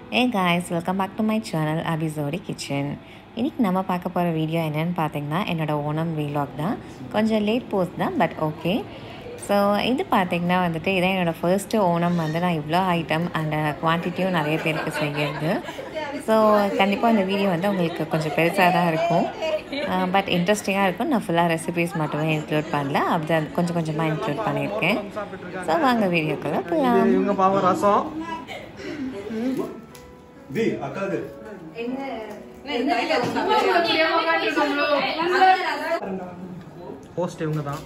A guys welcome back to my channel அபிசோடி kitchen இன்றைக்கி நம்ம பார்க்க போகிற வீடியோ என்னென்னு பார்த்தீங்கன்னா என்னோடய ஓணம் வீலாக் தான் கொஞ்சம் லேட் போஸ்ட் தான் பட் ஓகே ஸோ இது பார்த்தீங்கன்னா வந்துட்டு இதான் என்னோடய ஃபர்ஸ்ட்டு ஓணம் வந்து நான் இவ்வளோ ஐட்டம் அண்ட் குவான்டிட்டியும் நிறைய பேருக்கு செய்கிறது ஸோ கண்டிப்பாக இந்த வீடியோ வந்து உங்களுக்கு கொஞ்சம் பெருசாக தான் இருக்கும் பட் இன்ட்ரெஸ்டிங்காக இருக்கும் நான் ஃபுல்லாக ரெசிபீஸ் மட்டுமே இன்க்ளூட் பண்ணல அப்படி அது கொஞ்சம் கொஞ்சமாக இன்க்ளூட் பண்ணியிருக்கேன் ஸோ வாங்க வீடியோக்குள்ளே போகலாம் இவங்க பாவம் ரசம் தி அக்காக்கு ஹோஸ்ட் இவங்க தான்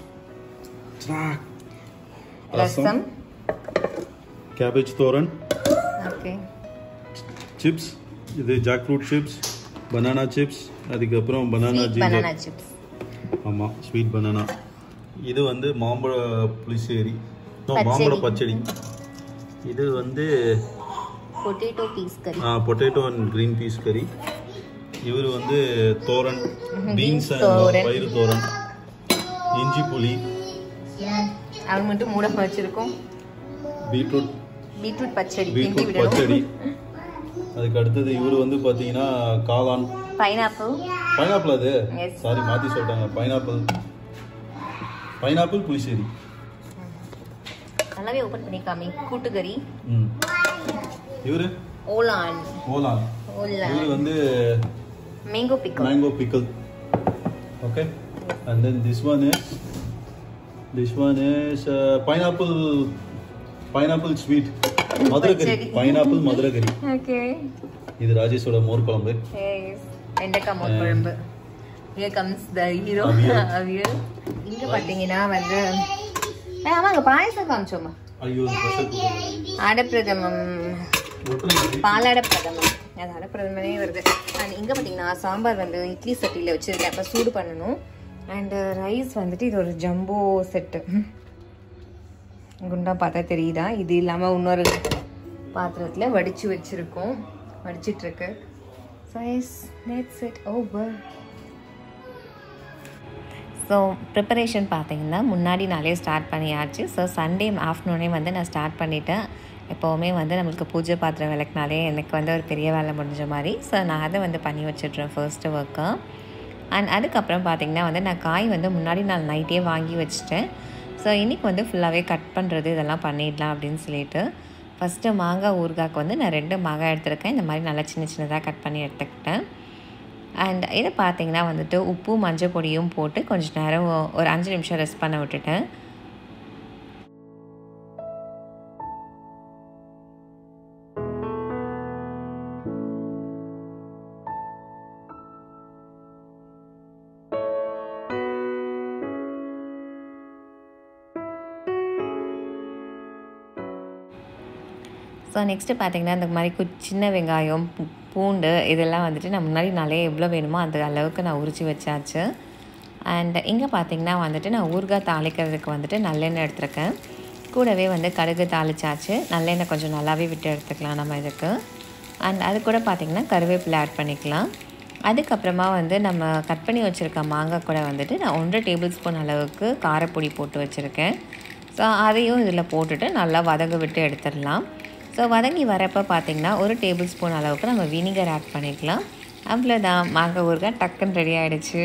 rasam cabbage thoran okay chips இது jackfruit chips banana chips அதுக்கப்புறம் பனானா பனானா ஜிஞ்சர் சிப்ஸ் ஆமாம் ஸ்வீட் பனானா இது வந்து மாம்பழ புளிசேரி No, பச்சடி. மாம்பழ பச்சடி இது வந்து potato peas curry potato and green peas curry இவர் வந்து தோரன் பீன்ஸ் தோரன். பயிறு தோரன் இஞ்சி புளி அது மட்டும் மூட வச்சிருக்கோம் பீட்ரூட் பீட்ரூட் பச்சடி கிண்டி பீட்ரூட் விடணும் பச்சடி அதுக்கு அடுத்தது இவர் வந்து பார்த்தீங்கன்னா காளான் பைனாப்பிள் பைனாப்பிள் அது Yes. சாரி மாற்றி சொல்லிட்டாங்க பைனாப்பிள் பைனாப்பிள் புளிசேரி நல்லாவே ஓப்பன் பண்ணி காமி கூட்டுக்கறி ம் இவர் ஓலான் ஓலான் ஓலான் இவர் வந்து mango pickle mango pickle okay and then this one is this one is uh, pineapple pineapple sweet மதுரகரி பச்சடி. பைனாப்பிள் மதுரகரி ஓகே இது ராஜேஷோட மோர் குழம்பு எஸ் வெண்டைக்காய் மோர் குழம்பு here comes the hero அவியல். அவியல் இங்க பாத்தீங்கன்னா வந்து ஏய், ஆமாங்க பாயசம் காமிச்சோமா ஐயோ ப்ரெஷர் அடப்பிரதமம் பாலாட பிரதமம் அது அடப்பிரதமனே வருது அண்ட் இங்கே பார்த்தீங்கன்னா சாம்பார் வந்து இட்லி சட்டியில் வச்சுருக்கேன் அப்போ சூடு பண்ணணும் அண்டு ரைஸ் வந்துட்டு இது ஒரு ஜம்போ செட்டு குண்டா பார்த்தா தெரியுதா இது இல்லாமல் இன்னொரு பாத்திரத்தில் வடித்து வச்சுருக்கோம் வடிச்சிட்ருக்கு so yes nets it over so preparation பார்த்தீங்கன்னா முன்னாடி நாளே ஸ்டார்ட் பண்ணியாச்சு ஸோ சண்டே ஆஃப்டர்நூனே வந்து நான் ஸ்டார்ட் பண்ணிட்டேன் எப்போவுமே வந்து நம்மளுக்கு பூஜை பாத்திரம் விளக்குனாலே எனக்கு வந்து ஒரு பெரிய வேலை முடிஞ்ச மாதிரி ஸோ நான் அதை வந்து பண்ணி வச்சிடுறேன் ஃபர்ஸ்ட்டு ஒர்க்கு அண்ட் அதுக்கப்புறம் பார்த்தீங்கன்னா வந்து நான் காய் வந்து முன்னாடி நான் நைட்டே வாங்கி வச்சுட்டேன் ஸோ இன்றைக்கி வந்து ஃபுல்லாகவே கட் பண்ணுறது இதெல்லாம் பண்ணிடலாம் அப்படின்னு சொல்லிட்டு ஃபஸ்ட்டு மாங்காய் ஊறுகாய்க்கு வந்து நான் ரெண்டு மாங்காய் எடுத்திருக்கேன் இந்த மாதிரி நல்லா சின்ன சின்னதாக கட் பண்ணி எடுத்துக்கிட்டேன் அண்ட் இதை பார்த்தீங்கன்னா வந்துட்டு உப்பு மஞ்சள் பொடியும் போட்டு கொஞ்ச நேரம் ஒரு அஞ்சு நிமிஷம் ரெஸ்ட் பண்ண விட்டுட்டேன் ஸோ நெக்ஸ்ட்டு பார்த்தீங்கன்னா இந்த மாதிரி கு சின்ன வெங்காயம் பூ- பூண்டு இதெல்லாம் வந்துட்டு நான் முன்னாடி நாளே எவ்வளோ வேணுமோ அந்த அளவுக்கு நான் உரிச்சு வச்சாச்சு அண்ட் இங்கே பார்த்தீங்கன்னா வந்துட்டு நான் ஊறுகாய் தாளிக்கிறதுக்கு வந்துட்டு நல்லெண்ணெய் எடுத்திருக்கேன் கூடவே வந்து கடுகு தாளிச்சாச்சு நல்லெண்ணெய் கொஞ்சம் நல்லாவே விட்டு எடுத்துக்கலாம் நம்ம இதுக்கு அண்ட் அது கூட பார்த்திங்கன்னா கருவேப்பிலை ஆட் பண்ணிக்கலாம் அதுக்கப்புறமா வந்து நம்ம கட் பண்ணி வச்சுருக்க மாங்காய் கூட வந்துட்டு நான் ஒன்றரை டேபிள் ஸ்பூன் அளவுக்கு காரப்பொடி போட்டு வச்சுருக்கேன் ஸோ அதையும் இதில் போட்டுட்டு நல்லா வதங்க விட்டு எடுத்துடலாம் ஸோ வதங்கி வரப்போ பார்த்திங்கன்னா ஒரு டேபிள் ஸ்பூன் அளவுக்கு நம்ம வினிகர் ஆட் பண்ணிக்கலாம் அவ்வளோதான் மாங்காய் ஊறுகாய் டக்குன்னு ரெடி ஆகிடுச்சு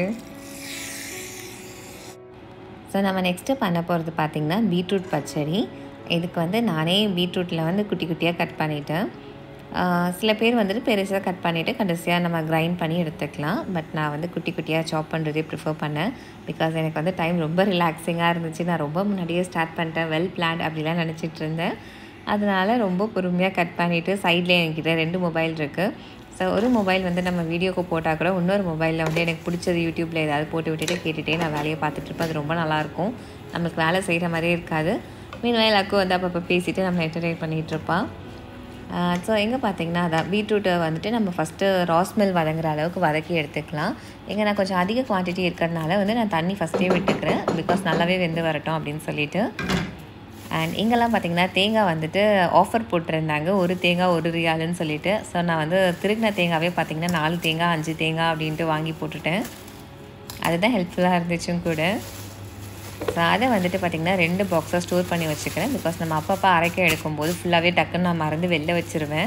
ஸோ நம்ம நெக்ஸ்ட்டு பண்ண போகிறது பார்த்திங்கன்னா பீட்ரூட் பச்சடி இதுக்கு வந்து நானே பீட்ரூட்டில் வந்து குட்டி குட்டியாக கட் பண்ணிட்டேன் ஆஹ் சில பேர் வந்துட்டு பெருசாக கட் பண்ணிவிட்டு கடைசியாக நம்ம கிரைண்ட் பண்ணி எடுத்துக்கலாம் பட் நான் வந்து குட்டி குட்டியாக சாப் பண்ணுறதே ப்ரிஃபர் பண்ணேன் பிகாஸ் எனக்கு வந்து டைம் ரொம்ப ரிலாக்ஸிங்காக இருந்துச்சு நான் ரொம்ப முன்னாடியே ஸ்டார்ட் பண்ணிட்டேன் வெல் பிளான் அப்படிலாம் நினச்சிட்டு இருந்தேன் அதனால் ரொம்ப பொறுமையாக கட் பண்ணிவிட்டு சைடில் என்கிட்ட ரெண்டு மொபைல் இருக்குது ஸோ ஒரு மொபைல் வந்து நம்ம வீடியோக்கு போட்டால் கூட இன்னொரு மொபைலில் வந்து எனக்கு பிடிச்சது யூடியூப்பில் ஏதாவது போட்டு விட்டுட்டு கேட்டுகிட்டே நான் வேலையை பார்த்துட்டு இருப்பேன் அது ரொம்ப நல்லாயிருக்கும் நம்மளுக்கு வேலை செய்கிற மாதிரியே இருக்காது மீன் எல்லாருக்கும் வந்து அப்பப்போ பேசிட்டு நம்ம என்டர்டெயின் பண்ணிகிட்டு இருப்பான் ஸோ எங்கே பார்த்தீங்கன்னா அதான் பீட்ரூட்டை வந்துட்டு நம்ம ஃபஸ்ட்டு ராஸ்மெல் வதங்குற அளவுக்கு வதக்கி எடுத்துக்கலாம் எங்கே நான் கொஞ்சம் அதிக குவான்டிட்டி இருக்கிறதுனால வந்து நான் தண்ணி ஃபஸ்ட்டே விட்டுக்கிறேன் பிகாஸ் நல்லாவே வெந்து வரட்டும் அப்படின்னு சொல்லிட்டு அண்ட் இங்கெல்லாம் பார்த்தீங்கன்னா தேங்காய் வந்துட்டு ஆஃபர் போட்டிருந்தாங்க ஒரு தேங்காய் ஒரு ரியாலுன்னு சொல்லிட்டு ஸோ நான் வந்து திருக்கின தேங்காவே பார்த்தீங்கன்னா நாலு தேங்காய் அஞ்சு தேங்காய் அப்படின்ட்டு வாங்கி போட்டுட்டேன் அதுதான் ஹெல்ப்ஃபுல்லாக இருந்துச்சும் கூட ஸோ அதை வந்துட்டு பார்த்திங்கன்னா ரெண்டு பாக்ஸாக ஸ்டோர் பண்ணி வச்சுக்கிறேன் பிகாஸ் நம்ம அப்பப்போ அரைக்க எடுக்கும்போது ஃபுல்லாகவே டக்குன்னு நான் மறந்து வெளில வச்சிருவேன்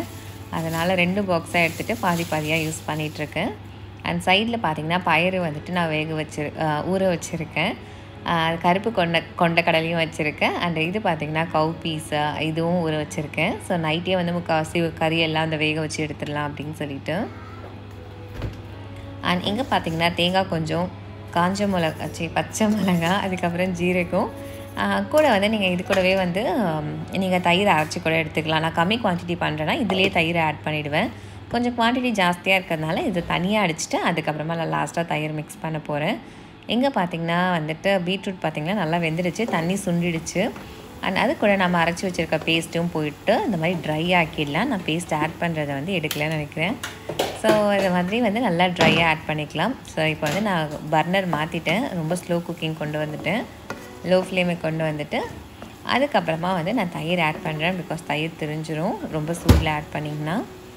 அதனால் ரெண்டு பாக்ஸாக எடுத்துகிட்டு பாதி பாதியாக யூஸ் பண்ணிகிட்ருக்கேன் அண்ட் சைடில் பார்த்தீங்கன்னா பயிறு வந்துட்டு நான் வேக வச்சு அஹ், ஊற வச்சுருக்கேன் அஹ், கருப்பு கொண்ட கொண்ட கடலையும் வச்சுருக்கேன் அண்ட் இது பார்த்தீங்கன்னா கவு பீஸ் இதுவும் ஊற வச்சுருக்கேன் ஸோ நைட்டே வந்து முக்கால்வாசி கறி எல்லாம் அந்த வேக வச்சு எடுத்துடலாம் அப்படின்னு சொல்லிட்டு அண்ட் இங்கே பார்த்தீங்கன்னா தேங்காய் கொஞ்சம் காஞ்ச மிளகா சி பச்சை மிளகா அதுக்கப்புறம் ஜீரகம் ஆஹ் கூட வந்து நீங்கள் இது கூடவே வந்து நீங்கள் தயிர் அரைச்சி கூட எடுத்துக்கலாம் நான் கம்மி குவான்டிட்டி பண்ணுறேன்னா இதுலேயே தயிர் ஆட் பண்ணிவிடுவேன் கொஞ்சம் குவான்டிட்டி ஜாஸ்தியாக இருக்கிறதுனால இது தனியாக அடிச்சுட்டு அதுக்கப்புறமா நான் லாஸ்ட்டாக தயிர் மிக்ஸ் பண்ண போகிறேன் எங்கே பார்த்தீங்கன்னா வந்துட்டு பீட்ரூட் பார்த்தீங்கன்னா நல்லா வெந்துடுச்சு தண்ணி சுண்டிடுச்சு அண்ட் அது கூட நம்ம அரைச்சி வச்சுருக்க பேஸ்ட்டும் போயிட்டு இந்த மாதிரி ட்ரை ஆக்கிடலாம் நான் பேஸ்ட் ஆட் பண்ணுறதை வந்து எடுக்கலன்னு நினைக்கிறேன் ஸோ இது மாதிரி வந்து நல்லா ட்ரையாக ஆட் பண்ணிக்கலாம் ஸோ இப்போ வந்து நான் பர்னர் மாற்றிட்டேன் ரொம்ப ஸ்லோ குக்கிங் கொண்டு வந்துட்டேன் லோ ஃப்ளேமுக்கு கொண்டு வந்துட்டு அதுக்கப்புறமா வந்து நான் தயிர் ஆட் பண்ணுறேன் பிகாஸ் தயிர் தெரிஞ்சிரும் ரொம்ப சூடில் ஆட் பண்ணிங்கன்னா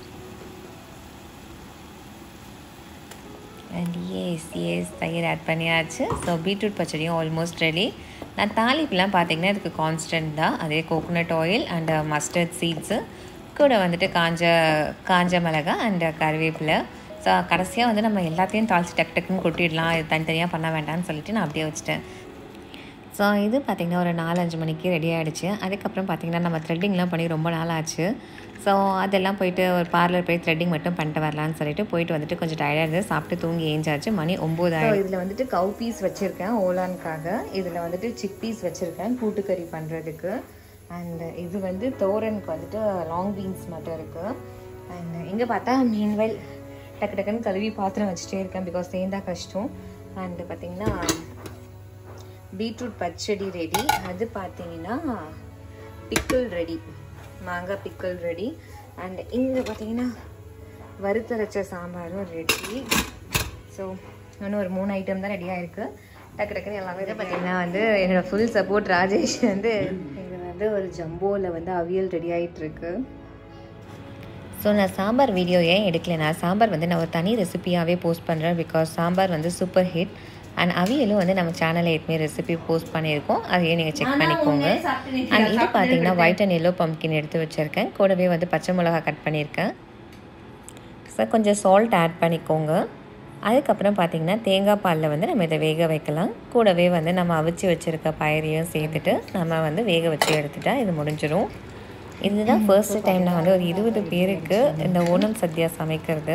அண்ட் எஸ் எஸ் தயிர் ஆட் பண்ணியாச்சு ஸோ பீட்ரூட் பச்சடியும் ஆல்மோஸ்ட் ரெடி நான் தாளிப்புலாம் பார்த்தீங்கன்னா இதுக்கு கான்ஸ்டன்ட் தான் அதே coconut oil and mustard seeds கூட வந்துட்டு காஞ்ச காஞ்ச மிளகா அண்ட் கருவேப்பிலை ஸோ கடைசியாக வந்து நம்ம எல்லாத்தையும் தாளித்து டக்கு டக்குன்னு கொட்டிடலாம் இது தனித்தனியாக பண்ண வேண்டாம்னு சொல்லிட்டு நான் அப்படியே வச்சுட்டேன் ஸோ இது பார்த்திங்கன்னா ஒரு நாலஞ்சு மணிக்கு ரெடி ஆகிடுச்சு அதுக்கப்புறம் பார்த்திங்கன்னா நம்ம த்ரெட்டிங்லாம் பண்ணி ரொம்ப நாள் ஆச்சு ஸோ அதெல்லாம் போயிட்டு ஒரு பார்லர் போய் த்ரெட்டிங் மட்டும் பண்ணிட்டு வரலான்னு சொல்லிட்டு போயிட்டு வந்துட்டு கொஞ்சம் டயர்டாக இருந்து சாப்பிட்டு தூங்கி ஏஞ்சாச்சு மணி ஒம்பது ஆயிரம் இதில் வந்துட்டு கவு பீஸ் வச்சுருக்கேன் ஓலானுக்காக இதில் வந்துட்டு சிக் பீஸ் வச்சுருக்கேன் கூட்டுக்கறி பண்ணுறதுக்கு அண்ட் இது வந்து தோரனுக்கு வந்துட்டு லாங் பீன்ஸ் மட்டும் இருக்குது அண்ட் இங்கே பார்த்தா மீன்வெல் டக்கு டக்குன்னு கழுவி பாத்திரம் வச்சுட்டே இருக்கேன் பிகாஸ் சேர்ந்தா கஷ்டம் அண்ட் பார்த்தீங்கன்னா பீட்ரூட் பச்சடி ரெடி அது பார்த்தீங்கன்னா பிக்கிள் ரெடி மாங்காய் பிக்கிள் ரெடி அண்ட் இங்கே பார்த்தீங்கன்னா வறுத்தரைச்ச சாம்பாரும் ரெடி ஸோ இன்னும் ஒரு மூணு ஐட்டம் தான் ரெடியாக இருக்குது டக்கு டக்குன்னு எல்லாமே பார்த்தீங்கன்னா வந்து என்னோட ஃபுல் சப்போர்ட் ராஜேஷ் வந்து இது வந்து ஒரு ஜம்போவில் வந்து அவியல் ரெடி ஆகிட்டு இருக்கு ஸோ நான் சாம்பார் வீடியோ ஏன் எடுக்கலைன்னா சாம்பார் வந்து நான் ஒரு தனி ரெசிபியாகவே போஸ்ட் பண்ணுறேன் பிகாஸ் சாம்பார் வந்து சூப்பர் ஹிட் அண்ட் அவியலும் வந்து நம்ம சேனலில் ஏற்கனவே ரெசிபி போஸ்ட் பண்ணியிருக்கோம் அதையே நீங்கள் செக் பண்ணிக்கோங்க அண்ட் இது பார்த்தீங்கன்னா ஒயிட் அண்ட் எல்லோ பம்கின் எடுத்து வச்சுருக்கேன் கூடவே வந்து பச்சை மிளகா கட் பண்ணியிருக்கேன் ஸோ கொஞ்சம் சால்ட் ஆட் பண்ணிக்கோங்க அதுக்கப்புறம் பார்த்தீங்கன்னா தேங்காய் பாலில் வந்து நம்ம இதை வேக வைக்கலாம் கூடவே வந்து நம்ம அவிச்சு வச்சுருக்க பயிரையும் சேர்த்துட்டு நம்ம வந்து வேக வச்சு எடுத்துட்டா இது முடிஞ்சிடும் இதுதான் ஃபர்ஸ்ட் டைம் நான் வந்து ஒரு இருபது பேருக்கு இந்த ஓணம் சத்யா சமைக்கிறது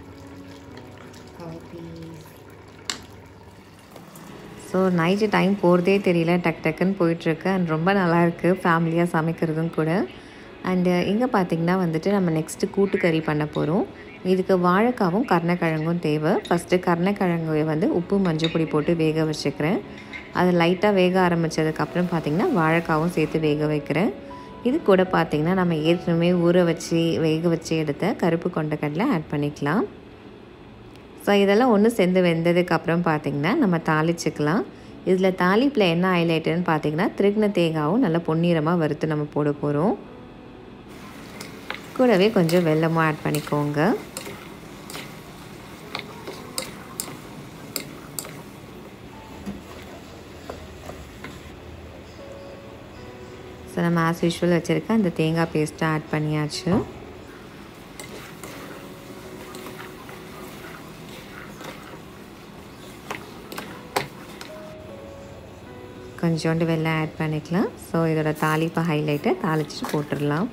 ஸோ நைட்டு டைம் போகிறதே தெரியல டக் டக்குன்னு போயிட்டுருக்கு அண்ட் ரொம்ப நல்லாயிருக்கு ஃபேமிலியாக சமைக்கிறதும் கூட அண்டு இங்கே பார்த்திங்கன்னா வந்துட்டு நம்ம நெக்ஸ்ட்டு கூட்டுக்கறி பண்ண போகிறோம் இதுக்கு வாழைக்காவும் கருணக்கிழங்கும் தேவை ஃபஸ்ட்டு கருணக்கிழங்கு வந்து உப்பு மஞ்சள் பொடி போட்டு வேக வச்சுக்கிறேன் அது லைட்டாக வேக ஆரம்பித்ததுக்கப்புறம் பார்த்திங்கன்னா வாழைக்காவும் சேர்த்து வேக வைக்கிறேன் இது கூட பார்த்திங்கன்னா நம்ம ஏற்கனவே ஊற வச்சு வேக வச்சு எடுத்த கருப்பு கொண்டக்கடலை ஆட் பண்ணிக்கலாம் ஸோ இதெல்லாம் ஒன்று சேர்ந்து வெந்ததுக்கு அப்புறம் பார்த்திங்கன்னா நம்ம தாளிச்சுக்கலாம் இதில் தாளிப்பில் என்ன ஹைலைட்டுன்னு பார்த்தீங்கன்னா திருகின தேங்காவும் நல்லா பொன்னிறமாக வறுத்து நம்ம போட போகிறோம் கூடவே கொஞ்சம் வெல்லமும் ஆட் பண்ணிக்கோங்க ஸோ நம்ம ஆஸ் யூஷுவல் வச்சுருக்க அந்த தேங்காய் பேஸ்ட்டை ஆட் பண்ணியாச்சு கொஞ்சோண்டு வெள்ளம் ஆட் பண்ணிக்கலாம் ஸோ இதோட தாளிப்பு ஹைலைட்டை தாளிச்சிட்டு போட்டுடலாம்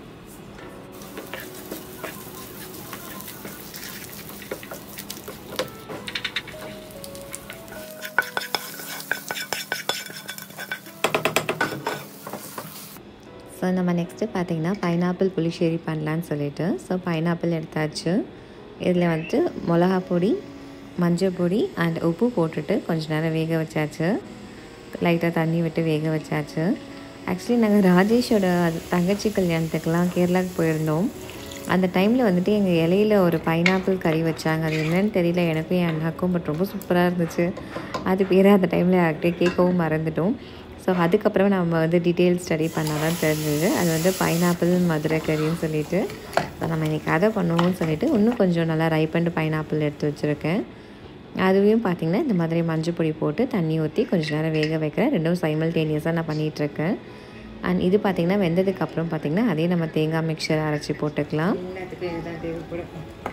ஸோ நம்ம நெக்ஸ்ட்டு பார்த்தீங்கன்னா பைனாப்பிள் புளிச்சேரி பண்ணலான்னு சொல்லிட்டு ஸோ பைனாப்பிள் எடுத்தாச்சு இதில் வந்துட்டு மிளகா பொடி மஞ்சள் பொடி அண்ட் உப்பு போட்டுட்டு கொஞ்ச நேரம் வேக வச்சாச்சு லைட்டாக தண்ணி விட்டு வேக வச்சாச்சு ஆக்சுவலி நாங்கள் ராஜேஷோட தங்கச்சி கல்யாணத்துக்கெலாம் கேரளாவுக்கு போயிருந்தோம் அந்த டைமில் வந்துட்டு எங்கள் இலையில ஒரு பைனாப்பிள் கறி வச்சாங்க அது என்னன்னு தெரியல எனக்கும் என் அண்ணாக்கும் பட் ரொம்ப சூப்பராக இருந்துச்சு அது பேரை அந்த டைமில் யார்கிட்டயே கேட்கவும் மறந்துட்டோம் ஸோ அதுக்கப்புறம் நம்ம வந்து டீட்டெயில் ஸ்டடி பண்ணால் தான் தெரிஞ்சது அது வந்து பைனாப்பிள் மதுரை கறின்னு சொல்லிட்டு ஸோ நம்ம இன்றைக்கி அதை பண்ணுவோம்னு சொல்லிட்டு இன்னும் கொஞ்சம் நல்லா ரைப்பண்டு பைனாப்பிள் எடுத்து வச்சுருக்கேன் அதுவும் பார்த்திங்கன்னா இந்த மாதிரி மஞ்சள் பொடி போட்டு தண்ணி ஊற்றி கொஞ்சம் நேரம் வேக வைக்கிறேன் ரெண்டும் சைமல்டேனியஸாக நான் பண்ணிகிட்ருக்கேன் அண்ட் இது பார்த்திங்கன்னா வெந்ததுக்கப்புறம் பார்த்திங்கன்னா அதே நம்ம தேங்காய் மிக்சர் அரைச்சி போட்டுக்கலாம் எல்லாத்துக்கும் இதுதான் தேவைப்படும்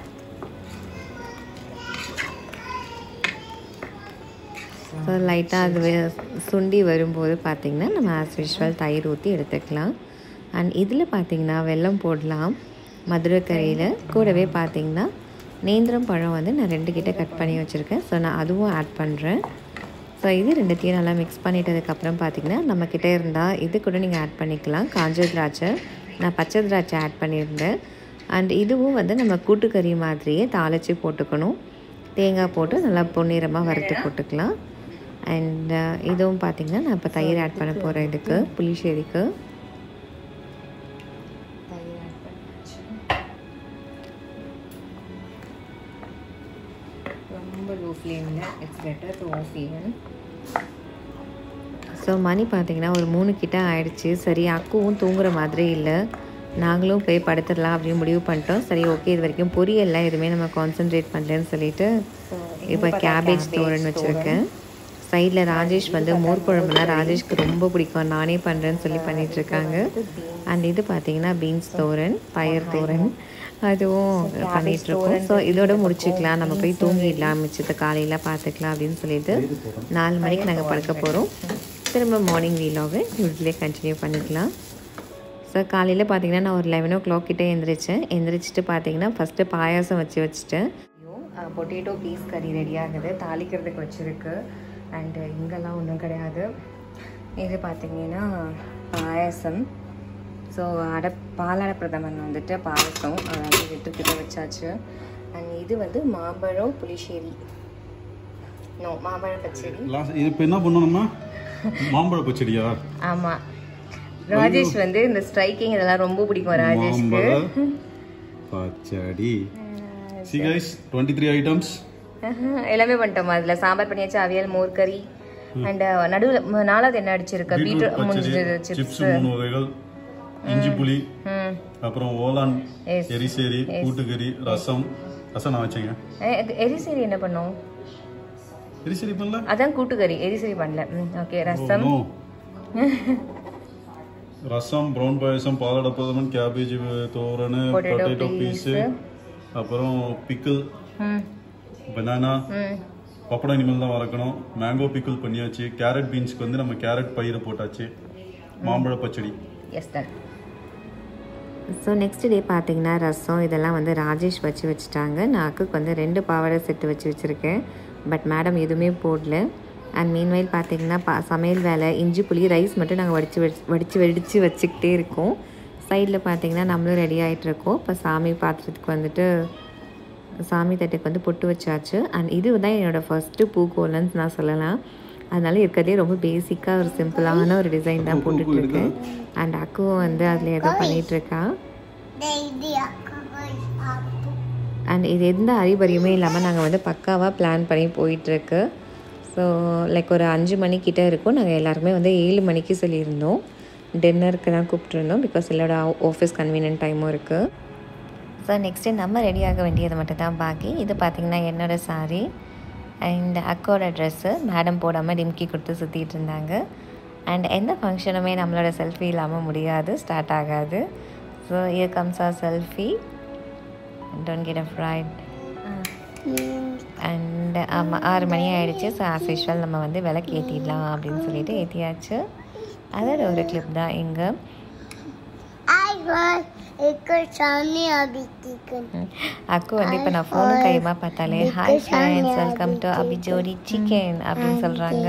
ஸோ லைட்டாக அது வே- சுண்டி வரும்போது பார்த்திங்கன்னா நம்ம ஆஸ் யூஷுவல் தயிர் ஊற்றி எடுத்துக்கலாம் அண்ட் இதில் பார்த்திங்கன்னா வெல்லம் போடலாம் மதுரைக்கரையில் கூடவே பார்த்திங்கன்னா நேந்திரம் பழம் வந்து நான் ரெண்டு கிட்ட கட் பண்ணி வச்சுருக்கேன் ஸோ நான் அதுவும் ஆட் பண்ணுறேன் ஸோ இது ரெண்டுத்தையும் நல்லா மிக்ஸ் பண்ணிட்டதுக்கப்புறம் பார்த்திங்கன்னா நம்மக்கிட்ட இருந்தால் இது கூட நீங்கள் ஆட் பண்ணிக்கலாம் காஞ்ச திராட்சை நான் பச்சை திராட்சை ஆட் பண்ணியிருந்தேன் அண்ட் இதுவும் வந்து நம்ம கூட்டுக்கறி மாதிரியே தாளித்து போட்டுக்கணும் தேங்காய் போட்டு நல்லா பொன்னிறமாக வறுத்து போட்டுக்கலாம் அண்ட் இதுவும் பார்த்திங்கன்னா நான் இப்போ தயிர் ஆட் பண்ண போகிறேன் இதுக்கு புளிச்சேரிக்கு தயிர் ஆட் பண்ணியாச்சு ரொம்ப லோ ஃப்ளேமில் it's better to off even so மணி பார்த்தீங்கன்னா ஒரு மூணு கிட்ட ஆயிடுச்சு சரி அக்குவும் தூங்குற மாதிரி இல்லை நாங்களும் போய் படுத்துடலாம் அப்படின்னு முடிவு பண்ணிட்டோம் சரி ஓகே இது வரைக்கும் பொரியல்லாம் எதுவுமே நம்ம கான்சென்ட்ரேட் பண்ணலன்னு சொல்லிட்டு ஸோ இப்போ கேபேஜ் தோரன் வச்சுருக்கேன் சைடில் ராஜேஷ் வந்து மோர் குழம்புனா ராஜேஷ்க்கு ரொம்ப பிடிக்கும் நானே பண்ணுறேன்னு சொல்லி பண்ணிட்டு இருக்காங்க அண்ட் இது பார்த்தீங்கன்னா பீன்ஸ் தோரன் பயர் தோரன் அதுவும் பண்ணிட்டு இருக்கோம் ஸோ இதோட முடிச்சுக்கலாம் நம்ம போய் தூங்கிடலாம் மிச்சத்தை காலையில் பார்த்துக்கலாம் அப்படின்னு சொல்லிட்டு நாலு மணிக்கு நாங்கள் படுக்க போகிறோம் திரும்ப மார்னிங் வீலாக யூஸ்வலே கண்டினியூ பண்ணிக்கலாம் ஸோ காலையில் பார்த்தீங்கன்னா நான் ஒரு லெவன் ஓ கிளாக் கிட்டே எழுந்திரிச்சேன் எந்திரிச்சிட்டு பார்த்தீங்கன்னா ஃபஸ்ட்டு பாயாசம் வச்சு வச்சுட்டேன் பொட்டேட்டோ பீஸ் கறி ரெடி ஆகுது தாளிக்கிறதுக்கு வச்சுருக்கு அண்டு இங்கெல்லாம் ஒன்றும் கிடையாது இது பார்த்தீங்கன்னா பாயசம் ஸோ அடை பாலாடை பிரதமன் வந்துட்டு பாயசம் அதாவது வெட்டுக்கிட்ட வச்சாச்சு அண்ட் இது வந்து மாம்பழம் புளிச்சேரி நோ மாம்பழ பச்சடி லாஸ்ட் இது இப்போ என்ன பண்ணணும்னா மாம்பழ பச்சடியா ஆமாம் ராஜேஷ் வந்து இந்த ஸ்ட்ரைக்கிங் இதெல்லாம் ரொம்ப பிடிக்கும் ராஜேஷ்க்கு மாம்பழ பச்சடி see guys twenty three items எல்லாமே பண்ணிட்டோம் அதில் சாம்பார் பண்ணியாச்சு அவியல் மோர் கறி அண்ட் நடுவில் நாலாவது என்ன அடிச்சிருக்க பீட்ரூட் முடிஞ்சது சிப்ஸ் சிப்ஸ் மூணு வகைகள் இஞ்சி புளி ம் அப்புறம் ஓலான் Yes. எரிசேரி கூட்டுக்கறி ரசம் ரசம் நான் வச்சேங்க எ- எரிசரி என்ன பண்ணோம் எரிசேரி பண்ணல அதான் கூட்டுக்கறி எரிசரி பண்ணல hmm okay rasam no rasam brown payasam palada pradhaman cabbage thoran Potato potato peas. Peas அப்புறம் pickle hmm banana hmm pappadam இனிமேல் தான் வளர்க்கணும் மேங்கோ பிக்கிள் பண்ணியாச்சு கேரட் பீன்ஸ்க்கு வந்து நம்ம கேரட் பயிரை போட்டாச்சு மாம்பழ பச்சடி yes done so next day பார்த்தீங்கன்னா ரசம் இதெல்லாம் வந்து ராஜேஷ் வச்சு வச்சுட்டாங்க நான் அக்குக்கு வந்து ரெண்டு பாவாடை செட்டு வச்சு வச்சுருக்கேன் பட் மேடம் எதுவுமே போடல அண்ட் மீன்வயல் பார்த்தீங்கன்னா பா சமையல் வேலை இஞ்சி புளி ரைஸ் மட்டும் நாங்கள் வடித்து வடிச்சு வடித்து வெடித்து வச்சுக்கிட்டே இருக்கோம் சைடில் பார்த்தீங்கன்னா நம்மளும் ரெடி ஆகிட்ருக்கோம் இப்போ சாமி பாத்திரத்துக்கு வந்துட்டு சாமி தட்டுக்கு வந்து பொட்டு வச்சாச்சு அண்ட் இது தான் என்னோடய ஃபஸ்ட்டு பூக்கோலன்னு நான் சொல்லலாம் அதனால இருக்கிறதே ரொம்ப பேசிக்காக ஒரு சிம்பிளான ஒரு டிசைன் தான் போட்டுட்ருக்கேன் அண்ட் அக்குவும் வந்து அதில் ஏதோ பண்ணிகிட்ருக்கா அண்ட் இது எந்த அறிபறியுமே இல்லாமல் நாங்கள் வந்து பக்காவாக பிளான் பண்ணி போயிட்டுருக்கு ஸோ லைக் ஒரு அஞ்சு மணிக்கிட்ட இருக்கும் நாங்கள் எல்லாருமே வந்து ஏழு மணிக்கு சொல்லியிருந்தோம் டின்னருக்கு தான் கூப்பிட்ருந்தோம் பிகாஸ் எல்லாரோட ஆஃபீஸ் கன்வீனியன்ட் டைமும் இருக்குது ஸோ நெக்ஸ்ட்டு நம்ம ரெடி ஆக வேண்டியது மட்டும் தான் பாக்கி இது பார்த்திங்கன்னா என்னோட சாரி அண்ட் அக்கோட ட்ரெஸ்ஸு மேடம் போடாமல் டிம்கி கொடுத்து சுற்றிட்டு இருந்தாங்க அண்ட் எந்த ஃபங்க்ஷனுமே நம்மளோட செல்ஃபி இல்லாமல் முடியாது ஸ்டார்ட் ஆகாது so year comes are selfie don't get a fright and ஆமாம் ஆறு மணி ஆயிடுச்சு ஸோ ஆஸ் யூஷுவல் நம்ம வந்து விளக்கு ஏற்றிடலாம் அப்படின்னு சொல்லிட்டு ஏற்றியாச்சு அதோட ஒரு கிளிப் தான் இங்கே அக்கு வந்து இப்போ நான் ஃபோனு கையுமா பார்த்தாலே ஹாய் ஃப்ரெண்ட்ஸ் வெல்கம் டு அபி ஜோடி சிக்கன் அப்படின்னு சொல்கிறாங்க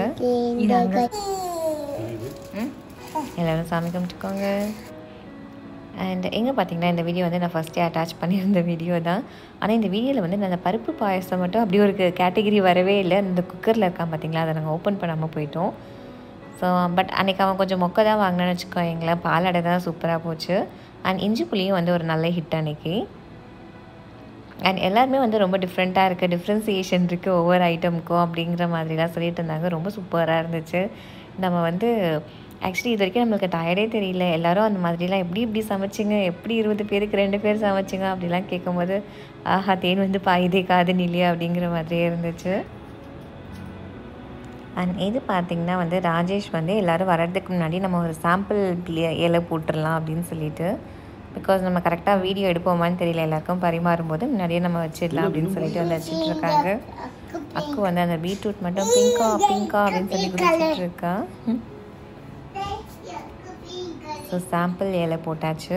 எல்லோரும் சாமி கும்பிட்டுக்கோங்க அண்ட் எங்கே பார்த்தீங்கன்னா இந்த வீடியோ வந்து நான் ஃபஸ்ட்டே அட்டாச் பண்ணியிருந்த வீடியோ தான் ஆனால் இந்த வீடியோவில் வந்து நான் அந்த பருப்பு பாயசம் மட்டும் அப்படி ஒரு கேட்டகிரி வரவே இல்லை இந்த குக்கரில் இருக்கான் பார்த்தீங்களா அதை நாங்கள் ஓப்பன் பண்ணாமல் போயிட்டோம் ஸோ பட் அன்றைக்கி அவன் கொஞ்சம் மொக்க தான் வாங்கினேன்னு வச்சுக்கோங்களேன் பாலாடை தான் சூப்பராக போச்சு அண்ட் இஞ்சி புளியும் வந்து ஒரு நல்ல ஹிட் அன்னைக்கு அண்ட் எல்லாருமே வந்து ரொம்ப டிஃப்ரெண்ட்டாக இருக்குது டிஃப்ரென்சியேஷன் இருக்குது ஒவ்வொரு ஐட்டமுக்கும் அப்படிங்கிற மாதிரிலாம் சொல்லிட்டு இருந்தாங்க ரொம்ப சூப்பராக இருந்துச்சு நம்ம வந்து ஆக்சுவலி இது வரைக்கும் நம்மளுக்கு டயர்டே தெரியல எல்லாரும் அந்த மாதிரிலாம் எப்படி இப்படி சமைச்சிங்க எப்படி இருபது பேருக்கு ரெண்டு பேர் சமைச்சிங்க அப்படிலாம் கேட்கும்போது ஆஹா தேன் வந்து பாயுதே காது இல்லையா அப்படிங்கிற மாதிரியே இருந்துச்சு அண்ட் இது பார்த்திங்கன்னா வந்து ராஜேஷ் வந்து எல்லோரும் வர்றதுக்கு முன்னாடி நம்ம ஒரு சாம்பிள் இலை போட்டுடலாம் அப்படின்னு சொல்லிட்டு பிகாஸ் நம்ம கரெக்டாக வீடியோ எடுப்போமான்னு தெரியல எல்லாருக்கும் பரிமாறும்போது முன்னாடியே நம்ம வச்சிடலாம் அப்படின்னு சொல்லிட்டு வந்து வச்சுட்டு இருக்காங்க அக்கு வந்து அந்த பீட்ரூட் மட்டும் பிங்கா பிங்கா அப்படின்னு சொல்லி குடிச்சிட்டு இருக்கா ஸோ சாம்பிள் இலை போட்டாச்சு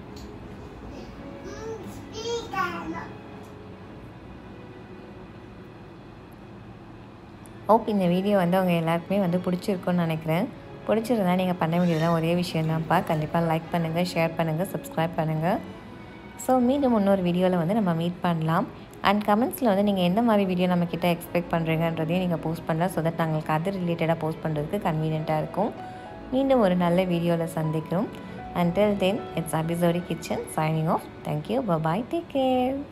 ஹோப் இந்த வீடியோ வந்து அவங்க எல்லாருக்குமே வந்து பிடிச்சிருக்குன்னு நினைக்கிறேன் பிடிச்சிருந்தா நீங்கள் பண்ண வேண்டியதுலாம் ஒரே விஷயம் தான்ப்பா கண்டிப்பாக லைக் பண்ணுங்கள் ஷேர் பண்ணுங்கள் சப்ஸ்கிரைப் பண்ணுங்கள் ஸோ மீண்டும் இன்னொரு வீடியோவில் வந்து நம்ம மீட் பண்ணலாம் அண்ட் கமெண்ட்ஸில் வந்து நீங்கள் எந்த மாதிரி வீடியோ நம்மக்கிட்ட எக்ஸ்பெக்ட் பண்ணுறீங்கன்றதையும் நீங்கள் போஸ்ட் பண்ணலாம் ஸோ தட் நாங்களுக்கு அது ரிலேட்டடாக போஸ்ட் பண்ணுறதுக்கு கன்வீனியண்ட்டாக இருக்கும் மீண்டும் ஒரு நல்ல வீடியோவில் சந்திக்கிறோம் அண்டில் தென் இட்ஸ் அபிசோடி kitchen signing off thank you bye bye take care